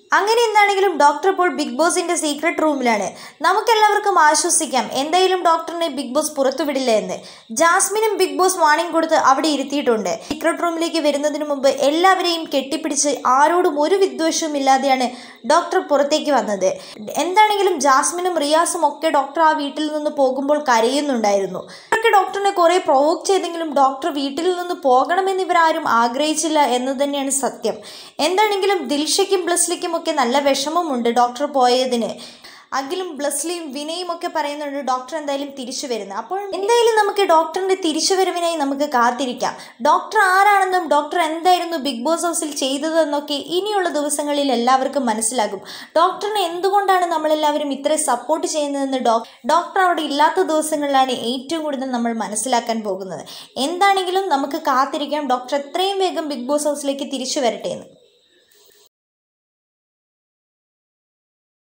അങ്ങനെ എന്താണെങ്കിലും ഡോക്ടർ ഇപ്പോൾ ബിഗ് ബോസിന്റെ സീക്രട്ട് റൂമിലാണ് നമുക്കെല്ലാവർക്കും ആശ്വസിക്കാം എന്തായാലും ഡോക്ടറിനെ ബിഗ് ബോസ് പുറത്തുവിടില്ല എന്ന് ജാസ്മിനും ബിഗ് ബോസ് വാണിംഗ് കൊടുത്ത് അവിടെ ഇരുത്തിയിട്ടുണ്ട് സീക്രട്ട് റൂമിലേക്ക് വരുന്നതിന് മുമ്പ് എല്ലാവരെയും കെട്ടിപ്പിടിച്ച് ആരോടും ഒരു വിദ്വേഷവും ഇല്ലാതെയാണ് ഡോക്ടർ പുറത്തേക്ക് വന്നത് എന്താണെങ്കിലും ജാസ്മിനും റിയാസും ഒക്കെ ഡോക്ടർ ആ വീട്ടിൽ നിന്ന് പോകുമ്പോൾ കരയുന്നുണ്ടായിരുന്നു അവർക്ക് ഡോക്ടറിനെ കുറെ പ്രൊവോക്ക് ചെയ്തെങ്കിലും ഡോക്ടർ വീട്ടിൽ നിന്ന് പോകണമെന്ന് ഇവരാരും ആഗ്രഹിച്ചില്ല എന്ന് തന്നെയാണ് സത്യം എന്താണെങ്കിലും ദിൽഷയ്ക്കും ബ്ലസ്ലിക്കും ഒക്കെ നല്ല വിഷമമുണ്ട് ഡോക്ടർ പോയതിന് അഖിലും ബ്ലസ്ലിയും വിനയും ഒക്കെ പറയുന്നുണ്ട് ഡോക്ടർ എന്തായാലും തിരിച്ചു വരുന്നത് അപ്പോൾ എന്തായാലും നമുക്ക് ഡോക്ടറിന്റെ തിരിച്ചുവരവിനായി നമുക്ക് കാത്തിരിക്കാം ഡോക്ടർ ആരാണെന്നും ഡോക്ടർ എന്തായിരുന്നു ബിഗ് ബോസ് ഹൗസിൽ ചെയ്തതെന്നൊക്കെ ഇനിയുള്ള ദിവസങ്ങളിൽ എല്ലാവർക്കും മനസ്സിലാകും ഡോക്ടറിനെ എന്തുകൊണ്ടാണ് നമ്മളെല്ലാവരും ഇത്ര സപ്പോർട്ട് ചെയ്യുന്നതെന്ന് ഡോ ഡോക്ടർ അവിടെ ഇല്ലാത്ത ദിവസങ്ങളിലാണ് ഏറ്റവും കൂടുതൽ നമ്മൾ മനസ്സിലാക്കാൻ പോകുന്നത് എന്താണെങ്കിലും നമുക്ക് കാത്തിരിക്കാം ഡോക്ടർ എത്രയും വേഗം ബിഗ് ബോസ് ഹൗസിലേക്ക് തിരിച്ചു വരട്ടെ എന്ന്